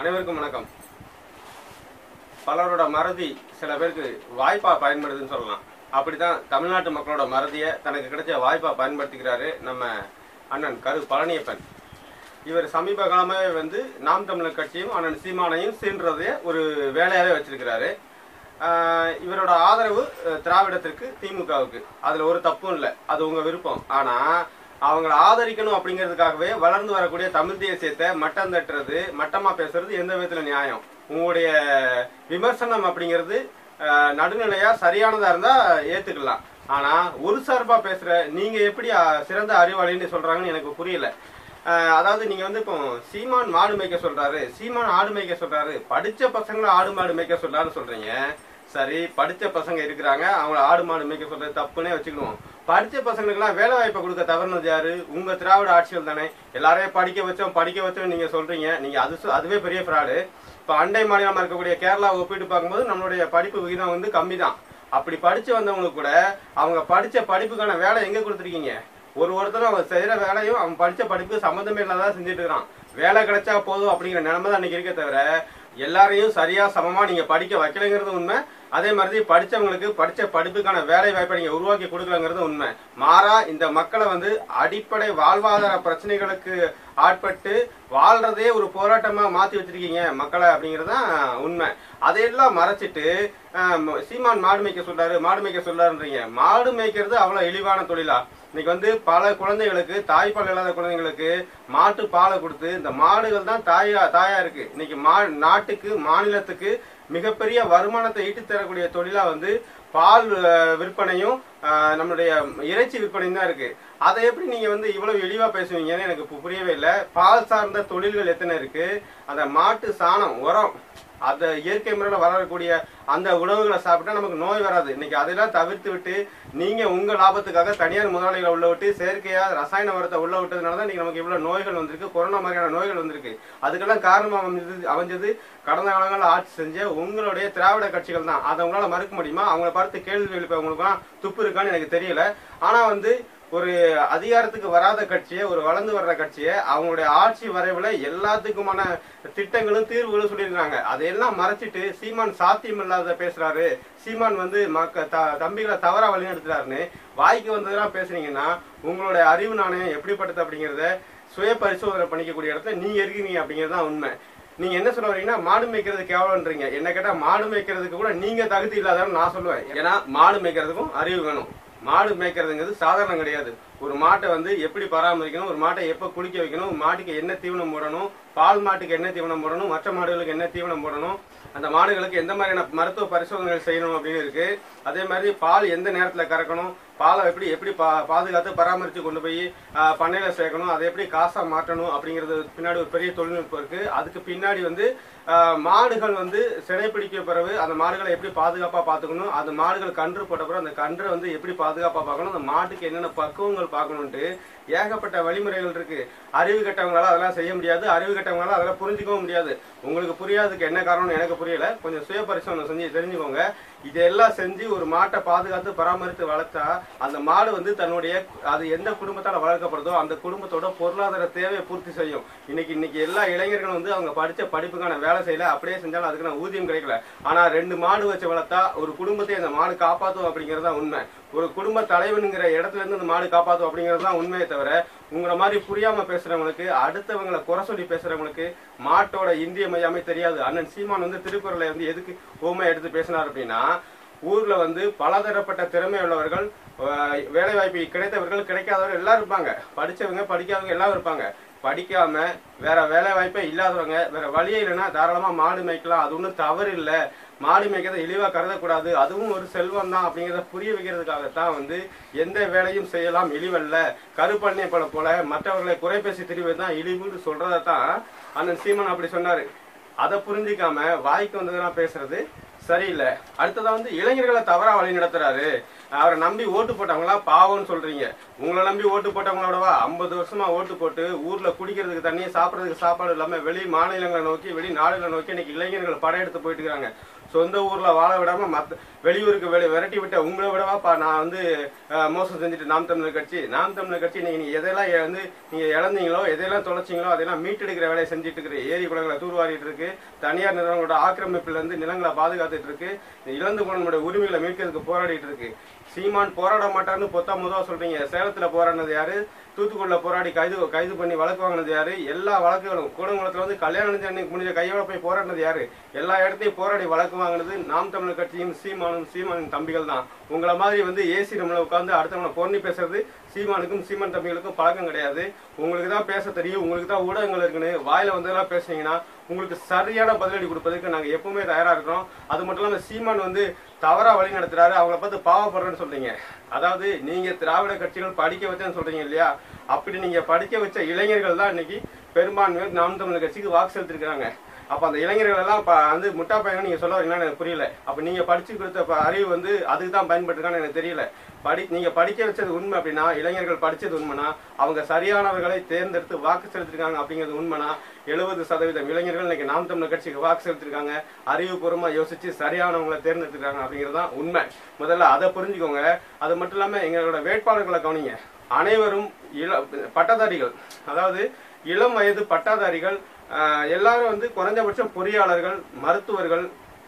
அனைவருக்கும் வணக்கம் பலரோட மறதி சில பேருக்கு வாய்ப்பா பயன்படுதுன்னு சொல்லலாம் அப்படித்தான் தமிழ்நாட்டு மக்களோட மறதியை தனக்கு கிடைச்ச வாய்ப்பா பயன்படுத்திக்கிறாரு நம்ம அண்ணன் கரு பழனியப்பன் இவர் சமீப காலமாகவே வந்து நாம் தமிழர் கட்சியும் அண்ணன் சீமானையும் சீன்றதைய ஒரு வேலையாவே வச்சிருக்கிறாரு ஆஹ் இவரோட ஆதரவு அஹ், திராவிடத்திற்கு திமுகவுக்கு அதுல ஒரு தப்பும் இல்லை அது உங்க விருப்பம் ஆனா அவங்கள ஆதரிக்கணும் அப்படிங்கிறதுக்காகவே வளர்ந்து வரக்கூடிய தமிழ் தேசியத்தை மட்டம் தட்டுறது மட்டமா பேசுறது எந்த விதத்துல நியாயம் உங்களுடைய விமர்சனம் அப்படிங்கிறது அஹ், நடுநிலையா சரியானதா இருந்தா ஏத்துக்கலாம் ஆனா ஒரு சார்பா பேசுற நீங்க எப்படி அஹ், சிறந்த அறிவாளின்னு சொல்றாங்கன்னு எனக்கு புரியல அஹ், அதாவது நீங்க வந்து இப்போ சீமான் மாடு மேய்க்க சொல்றாரு சீமான் ஆடு மேய்க்க சொல்றாரு படிச்ச பசங்களை ஆடு மாடு மேய்க்க சொல்றாருன்னு சொல்றீங்க சரி படிச்ச பசங்க இருக்கிறாங்க அவங்கள ஆடு மாடு மேய்க்க சொல்றது தப்புன்னே வச்சுக்கணும் படிச்ச பசங்களுக்குலாம் வேலை வாய்ப்பை கொடுக்க தவறுனது யாரு உங்க திராவிட ஆட்சிகள் தானே எல்லாரையும் படிக்க வச்சோம் படிக்க வச்சோம் நீங்க சொல்றீங்க நீங்க அது சொ- அதுவே பெரிய ஃப்ராடு இப்ப அண்டை மாநிலமா இருக்கக்கூடிய கேரளா ஒப்பிட்டு பார்க்கும்போது நம்மளுடைய படிப்பு விகிதம் வந்து கம்மி தான் அப்படி படிச்சு வந்தவங்களுக்கு கூட அவங்க படிச்ச படிப்புக்கான வேலை எங்க கொடுத்துருக்கீங்க ஒரு ஒருத்தரும் அவன் செய்யற வேலையும் அவன் படிச்ச படிப்புக்கு சம்மந்தமே இல்லாதான் செஞ்சுட்டு இருக்கிறான் வேலை கிடைச்சா போதும் அப்படிங்கிற நிலைமை தான் அன்னைக்கு இருக்க தவிர எல்லாரையும் சரியா சமமா நீங்க படிக்க வைக்கலைங்கிறது உண்மை அதே மாதிரி படிச்சவங்களுக்கு படிச்ச படிப்புக்கான வேலை வாய்ப்பை நீங்க உருவாக்கி கொடுக்கலங்கிறது உண்மை மாறா இந்த மக்களை வந்து அடிப்படை வாழ்வாதார பிரச்சனைகளுக்கு ஆட்பட்டு வாழ்றதே ஒரு போராட்டமா மாத்தி வச்சிருக்கீங்க மக்களை அப்படிங்கிறது தான் உண்மை அதையெல்லாம் மறைச்சிட்டு ஆஹ், சீமான் மாடு மேய்க்க சொல்றாரு மாடு மேய்க்க சொல்றாருன்றீங்க மாடு மேய்க்கிறது அவ்வளவு இழிவான தொழிலா இன்னைக்கு வந்து பல குழந்தைகளுக்கு தாய்ப்பால் இல்லாத குழந்தைங்களுக்கு மாட்டு பாலை கொடுத்து இந்த மாடுகள் தான் தாயா தாயா இருக்கு இன்னைக்கு மா நாட்டுக்கு மாநிலத்துக்கு மிகப்பெரிய வருமானத்தை ஈட்டி தரக்கூடிய தொழிலா வந்து பால் அஹ், விற்பனையும் அஹ், நம்மளுடைய இறைச்சி விற்பனையும் தான் இருக்கு அதை எப்படி நீங்க வந்து இவ்வளவு இழிவா பேசுவீங்கன்னு எனக்கு பு- புரியவே இல்லை பால் சார்ந்த தொழில்கள் எத்தனை இருக்கு அந்த மாட்டு சாணம் உரம் அந்த இயற்கை முறையில் வளரக்கூடிய அந்த உணவுகளை சாப்பிட்டா நமக்கு நோய் வராது இன்னைக்கு அதெல்லாம் தவிர்த்து விட்டு நீங்க உங்க லாபத்துக்காக தனியார் முதலாளிகளை உள்ள விட்டு செயற்கையா ரசாயன உரத்தை உள்ள விட்டதுனால தான் இன்னைக்கு நமக்கு இவ்வளவு நோய்கள் வந்திருக்கு கொரோனா மாதிரியான நோய்கள் வந்திருக்கு அதுக்கெல்லாம் காரணமா அமைஞ்சது அமைஞ்சது கடந்த காலங்களில் ஆட்சி செஞ்ச உங்களுடைய திராவிட கட்சிகள் தான் அதை உங்களால மறுக்க முடியுமா அவங்கள பார்த்து கேள்வி எழுப்பவங்களுக்குலாம் துப்பு இருக்கான்னு எனக்கு தெரியல ஆனா வந்து ஒரு அதிகாரத்துக்கு வராத கட்சியை ஒரு வளர்ந்து வர்ற கட்சியை அவங்களுடைய ஆட்சி வரைவுல எல்லாத்துக்குமான திட்டங்களும் தீர்வுகளும் சொல்லியிருக்காங்க அதையெல்லாம் மறைச்சிட்டு சீமான் சாத்தியம் இல்லாத பேசுறாரு சீமான் வந்து மக்க த- தம்பிகளை தவறா வழிநடத்துறாருன்னு வாய்க்கு வந்ததெல்லாம் பேசுறீங்கன்னா உங்களுடைய அறிவு நாணயம் எப்படிப்பட்டது அப்படிங்கறத சுய பரிசோதனை பண்ணிக்கக்கூடிய இடத்துல நீங்க இருக்கீங்க அப்படிங்கிறது தான் உண்மை நீங்க என்ன சொல்ல வரீங்கன்னா மாடு மேய்க்கிறது கேவலன்றீங்க என்ன கேட்டா மாடு மேய்க்கிறதுக்கு கூட நீங்க தகுதி இல்லாதன்னு நான் சொல்லுவேன் ஏன்னா மாடு மேய்க்கிறதுக்கும் அறிவு வேணும் மாடு மேய்க்கிறதுங்கிறது சாதாரணம் கிடையாது ஒரு மாட்டை வந்து எப்படி பராமரிக்கணும் ஒரு மாட்டை எப்ப குளிக்க வைக்கணும் மாட்டுக்கு என்ன தீவனம் போடணும் பால் மாட்டுக்கு என்ன தீவனம் போடணும் மற்ற மாடுகளுக்கு என்ன தீவனம் போடணும் அந்த மாடுகளுக்கு எந்த மாதிரியான மருத்துவ பரிசோதனைகள் செய்யணும் அப்படின்னு இருக்கு அதே மாதிரி பால் எந்த நேரத்துல கறக்கணும் பாலை எப்படி எப்படி பா பாதுகாத்து பராமரித்து கொண்டு போய் ஆஹ், பண்ணையில சேர்க்கணும் அதை எப்படி காசா மாற்றணும் அப்படிங்கிறது பின்னாடி ஒரு பெரிய தொழில்நுட்பம் இருக்கு அதுக்கு பின்னாடி வந்து ஆஹ், மாடுகள் வந்து சினைப்பிடிக்க பிறகு அந்த மாடுகளை எப்படி பாதுகாப்பா பார்த்துக்கணும் அந்த மாடுகள் கன்று போட்ட பிறகு அந்த கன்றை வந்து எப்படி பாதுகாப்பா பார்க்கணும் அந்த மாட்டுக்கு என்னென்ன பக்குவங்கள் பார்க்கணும்ட்டு ஏகப்பட்ட வழிமுறைகள் இருக்கு அறிவு கெட்டவங்களால அதெல்லாம் செய்ய முடியாது அறிவு கெட்டவங்களால அதெல்லாம் புரிஞ்சுக்கவும் முடியாது உங்களுக்கு புரியாததுக்கு என்ன காரணம்னு எனக்கு புரியல கொஞ்சம் சுய பரிசோதனை செஞ்சு தெரிஞ்சுக்கோங்க இதெல்லாம் செஞ்சு ஒரு மாட்டை பாதுகாத்து பராமரித்து வளர்த்தா அந்த மாடு வந்து தன்னுடைய அது எந்த குடும்பத்தால வளர்க்கப்படுதோ அந்த குடும்பத்தோட பொருளாதார தேவையை பூர்த்தி செய்யும் இன்னைக்கு இன்னைக்கு எல்லா இளைஞர்களும் வந்து அவங்க படிச்ச படிப்புக்கான வேலை செய்யல அப்படியே செஞ்சாலும் அதுக்கான ஊதியம் கிடைக்கல ஆனா ரெண்டு மாடு வச்சு வளர்த்தா ஒரு குடும்பத்தை அந்த மாடு காப்பாத்தும் அப்படிங்கிறது தான் உண்மை ஒரு குடும்ப தலைவனுங்கிற இடத்துல இருந்து அந்த மாடு காப்பாத்தும் அப்படிங்கிறது தான் உண்மையை தவிர உங்களை மாதிரி புரியாம பேசுறவங்களுக்கு அடுத்தவங்களை குறை சொல்லி பேசுறவங்களுக்கு மாட்டோட இந்திய மையாமே தெரியாது அண்ணன் சீமான் வந்து திருக்குறளை வந்து எதுக்கு ஓமை எடுத்து பேசினார் அப்படின்னா ஊர்ல வந்து பலதரப்பட்ட திறமை உள்ளவர்கள் அஹ், வேலை வாய்ப்பு கிடைத்தவர்கள் கிடைக்காதவர்கள் எல்லாரும் இருப்பாங்க படிச்சவங்க படிக்காதவங்க எல்லாரும் இருப்பாங்க படிக்காம வேற வேலை வாய்ப்பே இல்லாதவங்க வேற வழியே இல்லைன்னா தாராளமா மாடு மேய்க்கலாம் அது ஒன்றும் தவறு இல்லை மாடு மேய்க்கிறத இழிவா கருதக்கூடாது அதுவும் ஒரு செல்வம் தான் அப்படிங்கிறத புரிய வைக்கிறதுக்காகத்தான் வந்து எந்த வேலையும் செய்யலாம் இழிவல்ல கருப்பண்ணை போல போல மற்றவர்களை குறை பேசி திரிவது தான் இழிவுன்னு சொல்றதான் அண்ணன் சீமன் அப்படி சொன்னாரு அதை புரிஞ்சுக்காம வாய்க்கு வந்ததெல்லாம் பேசுறது சரியில்லை அடுத்ததா வந்து இளைஞர்களை தவறா வழி நடத்துறாரு அவரை நம்பி ஓட்டு போட்டவங்களாம் பாவம்னு சொல்றீங்க உங்களை நம்பி ஓட்டு போட்டவங்களோடவா ஐம்பது வருஷமா ஓட்டு போட்டு ஊர்ல குடிக்கிறதுக்கு தண்ணி சாப்பிடறதுக்கு சாப்பாடு இல்லாம வெளி மாநிலங்களை நோக்கி வெளி நாடுகளை நோக்கி இன்னைக்கு இளைஞர்கள் படையெடுத்து போயிட்டு இருக்காங்க சொந்த ஊர்ல வாழ விடாம மத்த வெளியூருக்கு வெளி விரட்டி விட்ட உங்களை விடவாப்பா நான் வந்து அஹ், மோசம் செஞ்சுட்டு நாம் தமிழர் கட்சி நாம் தமிழர் கட்சி நீங்க நீங்க எதெல்லாம் எ- வந்து நீங்க இழந்தீங்களோ எதெல்லாம் தொலைச்சிங்களோ அதெல்லாம் மீட்டெடுக்கிற வேலையை செஞ்சுட்டு இருக்கிற ஏரி குளங்களை தூர்வாரிட்டு இருக்கு தனியார் நிறுவனங்களோட ஆக்கிரமிப்புல இருந்து நிலங்களை பாதுகாத்துட்டு இருக்கு இழந்து போன நம்முடைய உரிமைகளை மீட்கிறதுக்கு போராடிட்டு இருக்கு சீமான் போராட மாட்டார்னு பொத்தா முதவா சொல்றீங்க சேலத்துல போராடினது யாரு தூத்துக்குடியில போராடி கைது கைது பண்ணி வழக்கு வாங்கினது யாரு எல்லா வழக்குகளும் கூடங்குளத்துல வந்து கல்யாணம் நடந்த அன்னைக்கு முடிஞ்ச கையோட போய் போராடினது யாரு எல்லா இடத்தையும் போராடி வழக்கு வாங்கினது நாம் தமிழர் கட்சியும் சீமானும் சீமானின் தம்பிகள் தான் உங்களை மாதிரி வந்து ஏசி ரூம்ல உட்காந்து அடுத்தவங்களை பொண்ணி பேசுறது சீமானுக்கும் சீமான் தம்பிகளுக்கும் பழக்கம் கிடையாது உங்களுக்கு தான் பேச தெரியும் உங்களுக்கு தான் ஊடகங்கள் இருக்குன்னு வாயில வந்ததெல்லாம் பேசுனீங்கன்னா உங்களுக்கு சரியான பதிலடி கொடுப்பதற்கு நாங்க எப்பவுமே தயாரா இருக்கிறோம் அது மட்டும் இல்லாம சீமான் வந்து தவறா வழி நடத்துறாரு அவங்கள பார்த்து பாவப்படுறேன்னு சொல்றீங்க அதாவது நீங்க திராவிட கட்சிகள் படிக்க வச்சேன்னு சொல்றீங்க இல்லையா அப்படி நீங்க படிக்க வச்ச இளைஞர்கள் தான் இன்னைக்கு பெரும்பான்மையோர் நாம் தமிழர் கட்சிக்கு வாக்கு செலுத்திருக்கிறாங்க அப்ப அந்த இளைஞர்கள் எல்லாம் இப்ப வந்து முட்டா பையன் நீங்க சொல்ல வரீங்கன்னு எனக்கு புரியல அப்ப நீங்க படிச்சு கொடுத்த ப- அறிவு வந்து அதுக்கு தான் பயன்பட்டுருக்கான்னு எனக்கு தெரியல படி நீங்க படிக்க வச்சது உண்மை அப்படின்னா இளைஞர்கள் படிச்சது உண்மைனா அவங்க சரியானவர்களை தேர்ந்தெடுத்து வாக்கு செலுத்திருக்காங்க அப்படிங்கிறது உண்மைனா எழுபது சதவீதம் இளைஞர்கள் இன்னைக்கு நாம் தமிழர் கட்சிக்கு வாக்கு செலுத்திருக்காங்க அறிவுபூர்வமா யோசிச்சு சரியானவங்களை தேர்ந்தெடுத்திருக்காங்க அப்படிங்கிறது தான் உண்மை முதல்ல அதை புரிஞ்சுக்கோங்க அது மட்டும் இல்லாம எங்களோட வேட்பாளர்களை கவனிங்க அனைவரும் இள பட்டதாரிகள் அதாவது இளம் வயது பட்டதாரிகள் ஆஹ், எல்லாரும் வந்து குறைஞ்சபட்சம் பொறியாளர்கள் மருத்துவர்கள்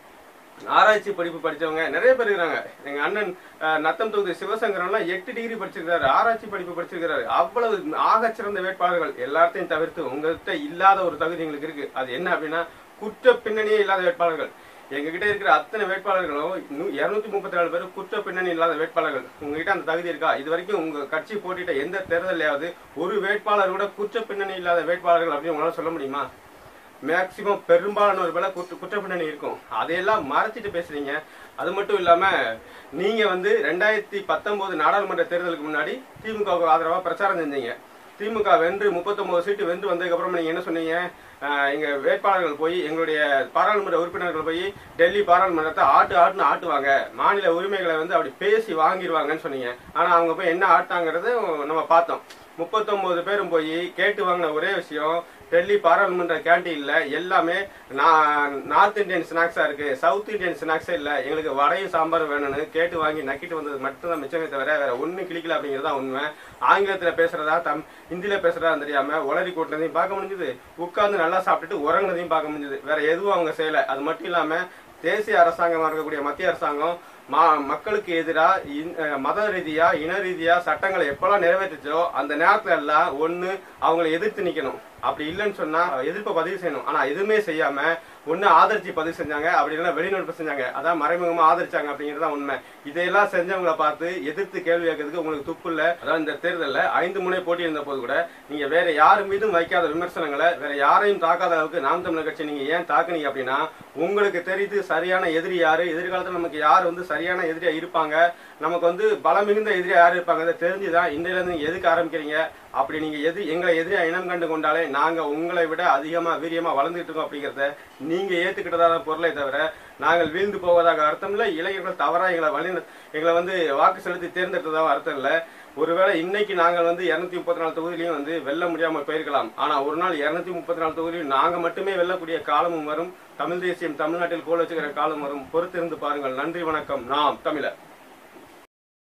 ஆராய்ச்சி படிப்பு படிச்சவங்க நிறைய பேர் இருக்காங்க எங்க அண்ணன் அஹ், நத்தம் தொகுதி சிவசங்கரன்லாம் எட்டு டிகிரி படிச்சிருக்காரு ஆராய்ச்சி படிப்பு படிச்சிருக்காரு அவ்வளவு ஆகச்சிறந்த வேட்பாளர்கள் எல்லாத்தையும் தவிர்த்து உங்ககிட்ட இல்லாத ஒரு தகுதி எங்களுக்கு இருக்கு அது என்ன அப்படின்னா குற்ற பின்னணியே இல்லாத வேட்பாளர்கள் எங்ககிட்ட இருக்கிற அத்தனை வேட்பாளர்களும் இருநூத்தி முப்பத்தி நாலு பேரும் குற்ற பின்னணி இல்லாத வேட்பாளர்கள் உங்ககிட்ட அந்த தகுதி இருக்கா இது வரைக்கும் உங்க கட்சி போட்டிட்ட எந்த தேர்தலையாவது ஒரு வேட்பாளர் கூட குற்ற பின்னணி இல்லாத வேட்பாளர்கள் அப்படின்னு உங்களால சொல்ல முடியுமா மேக்சிமம் பெரும்பாலானோர் பேல குற்ற குற்ற பின்னணி இருக்கும் அதையெல்லாம் மறைச்சிட்டு பேசுறீங்க அது மட்டும் இல்லாம நீங்க வந்து ரெண்டாயிரத்தி பத்தொன்பது நாடாளுமன்ற தேர்தலுக்கு முன்னாடி திமுகவுக்கு ஆதரவா பிரச்சாரம் செஞ்சீங்க திமுக வென்று 39 சீட்டு வென்று வந்ததுக்கு அப்புறம் நீங்க என்ன சொன்னீங்க ஆஹ் எங்க வேட்பாளர்கள் போய் எங்களுடைய பாராளுமன்ற உறுப்பினர்கள் போய் டெல்லி பாராளுமன்றத்தை ஆட்டு ஆட்டுன்னு ஆட்டுவாங்க மாநில உரிமைகளை வந்து அப்படி பேசி வாங்கிடுவாங்கன்னு சொன்னீங்க ஆனா அவங்க போய் என்ன ஆட்டாங்கிறது நம்ம பார்த்தோம் 39 பேரும் போய் கேட்டு வாங்கின ஒரே விஷயம் டெல்லி பாராளுமன்ற கேண்டீன்ல எல்லாமே நான் நார்த் இந்தியன் ஸ்நாக்ஸா இருக்கு சவுத் இந்தியன் ஸ்நாக்ஸே இல்ல எங்களுக்கு வடையும் சாம்பாரும் வேணும்னு கேட்டு வாங்கி நக்கிட்டு வந்தது மட்டும்தான் மிச்சமே தவிர வேற ஒண்ணும் கிளிக்கல அப்படிங்கிறது தான் உண்மை ஆங்கிலத்துல பேசுறதா தம் ஹிந்தியில பேசுறதா தெரியாம உளறி கூட்டினதையும் பார்க்க முடிஞ்சது உட்கார்ந்து நல்லா சாப்பிட்டுட்டு உறங்குனதையும் பார்க்க முடிஞ்சது வேற எதுவும் அவங்க செய்யல அது மட்டும் இல்லாம தேசிய அரசாங்கமா இருக்கக்கூடிய மத்திய அரசாங்கம் மா- மக்களுக்கு எதிராக மத ரீதியா இன ரீதியா சட்டங்களை எப்பெல்லாம் நிறைவேற்றுச்சோ அந்த நேரத்துல எல்லாம் ஒண்ணு அவங்களை எதிர்த்து நிக்கணும் அப்படி இல்லைன்னு சொன்னா எதிர்ப்பை பதிவு செய்யணும் ஆனா எதுவுமே செய்யாம ஒண்ணு ஆதரிச்சு பதிவு செஞ்சாங்க அப்படி இல்லைன்னா வெளிநடப்பு செஞ்சாங்க அதான் மறைமுகமா ஆதரிச்சாங்க அப்படிங்கிறது தான் உண்மை இதையெல்லாம் செஞ்சவங்கள பார்த்து எதிர்த்து கேள்வி கேட்கறதுக்கு உங்களுக்கு துப்பு இல்ல அதாவது இந்த தேர்தல்ல ஐந்து முனை போட்டி இருந்த போது கூட நீங்க வேற யார் மீதும் வைக்காத விமர்சனங்களை வேற யாரையும் தாக்காத அளவுக்கு நாம் தமிழர் கட்சி நீங்க ஏன் தாக்குனீங்க அப்படின்னா உங்களுக்கு தெரியுது சரியான எதிரி யாரு எதிர்காலத்துல நமக்கு யார் வந்து சரியான எதிரியா இருப்பாங்க நமக்கு வந்து பலம் மிகுந்த எதிரியா யார் இருப்பாங்க அதை தெரிஞ்சுதான் இன்றையில இருந்து நீங்க எதுக்கு ஆரம்பிக்கிறீங்க அப்படி நீங்க எது எங்களை எதிரியா இனம் கண்டு கொண்டாலே நாங்க உங்களை விட அதிகமா வீரியமா வளர்ந்துட்டு இருக்கோம் அப்படிங்கறத நீங்க ஏத்துக்கிட்டதான பொருளை தவிர நாங்கள் வீழ்ந்து போவதாக அர்த்தம் இல்ல இளைஞர்கள் தவறா எங்களை வழி எங்களை வந்து வாக்கு செலுத்தி தேர்ந்தெடுத்ததாக அர்த்தம் இல்ல ஒருவேளை இன்னைக்கு நாங்கள் வந்து இருநூத்தி முப்பத்தி நாலு தொகுதியிலையும் வந்து வெல்ல முடியாம போயிருக்கலாம் ஆனா ஒரு நாள் இருநூத்தி முப்பத்தி நாலு தொகுதியிலும் நாங்க மட்டுமே வெல்லக்கூடிய காலமும் வரும் தமிழ் தேசியம் தமிழ்நாட்டில் கோல் வச்சுக்கிற காலம் வரும் பொறுத்திருந்து பாருங்கள் நன்றி வணக்கம் நாம் தமிழர்